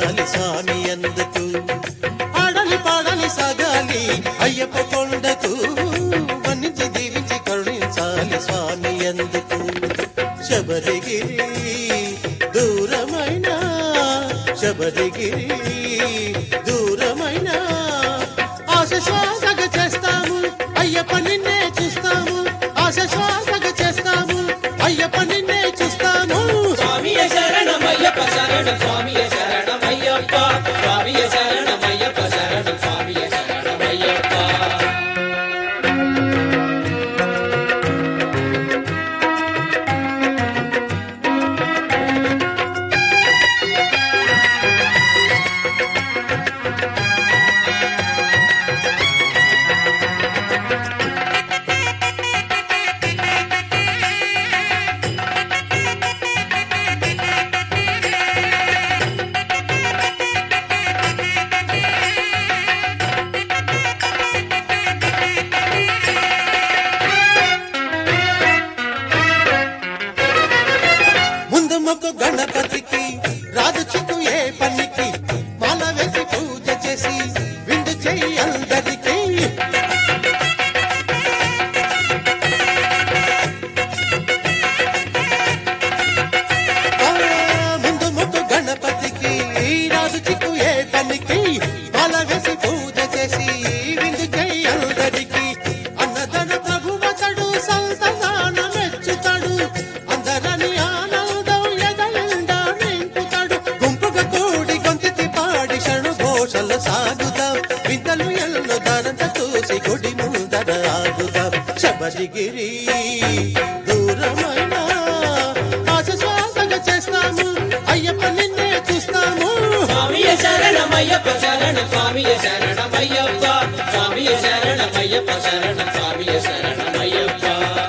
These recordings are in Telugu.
కరుణించాలి స్వామి ఎందుకు ఆడలి పాడలి సాగాలి అయ్యప్ప కొండకు మన్నించి దీవించి కరుణించాలి స్వామి ఎందుకు శబరిగిరి దూరమైన శబరిగిరి దూరమైన ఆశ శ్వాసగ చేస్తాము అయ్యప్ప నిన్నే చూస్తాము ఆశ శ్వాసగ చేస్తాము అయ్యప్ప నిన్నే చూస్తాము స్వామియ శరణమయ్యప్ప శరణం స్వామియ శరణమయ్యప్ప స్వామియ శరణమయ్యప్ప శరణం స్వామియ శరణమయ్యప్ప ముందు మొక్కు గణపతికి రాదు చిక్కు ఏ పనికి మాల వేసి పూజ చేసి విందు చెయ్యి అందరికీ ఆ, ముందు మొక్కు గణపతికి రాదు చిక్కు ఏ పనికి మాల వేసి పూజ చేసి విందు చెయ్యి అందరికీ అన్నదన ప్రభువతడు సంతదాన మెచ్చుతాడు అందరని ఆనందం ఎదలిండా నింపుతాడు గుంపుగా కూడి గొంతితి పాడి షణు ఘోషల సాగుదాం వింతలు ఎల్లు దానంత చూసి గుడి ముందర ఆగుదాం శబరిగిరి దూరమైన ఆశ శ్వాసగా చేస్తాము అయ్యప్ప నిన్నే చూస్తాము స్వామియ శరణమయ్యప్ప శరణం స్వామియ శరణమయ్యప్ప స్వామియ శరణమయ్యప్ప శరణం స్వామియ శరణమయ్యప్ప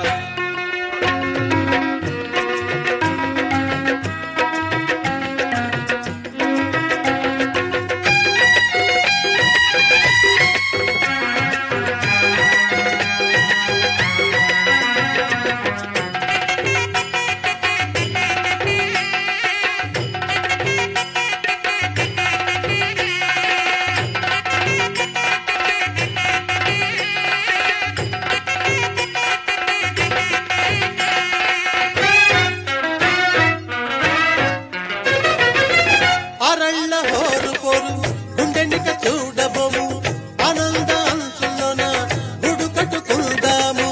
అరళ్ళ హోరు పోరు గుండెనిక చూడబోము ఆనంద అంచులోన గుడు కట్టుకుందాము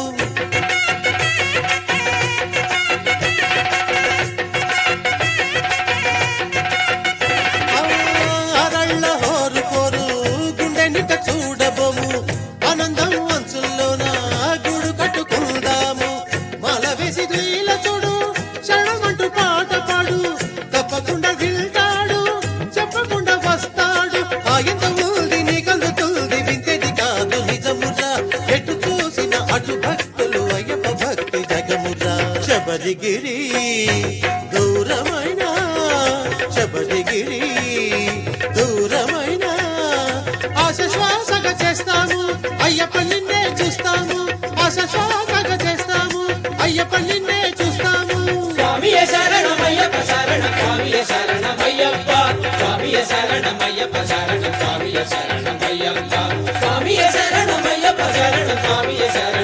ఆ, అరళ్ళ హోరు పోరు గుండెనిక చూడబోము ఆనందం అంచుల్లోన గుడు కట్టుకుందాము మాల వేసి దుయ్యిల చూడు శరణమంటూ పాట పాడు తప్పకుండా వింటాడు చెప్పకుండా వస్తాడు ఆయంత ఊది నీ కలుగుతుంది వింతేది కాదు నిజమురా ఎటు చూసిన అటు భక్తులు అయ్యప్ప భక్తి జగమురా శబరిగిరి దూరమైన శబరిగిరి దూరమైన ఆశ శ్వాసగా చేస్తాము అయ్యప్ప నిన్నే చూస్తాము ఆశ శ్వాసగా చేస్తాము అయ్యప్ప నిన్నే చూస్తాము స్వామియ శరణమయ్యప్ప శరణం స్వామియ శరణమయ్యప్ప స్వామియ శరణమయ్యప్ప శరణం స్వామియ శరణమయ్యప్ప స్వామియ శరణమయ్యప్ప శరణం స్వామియ శరణం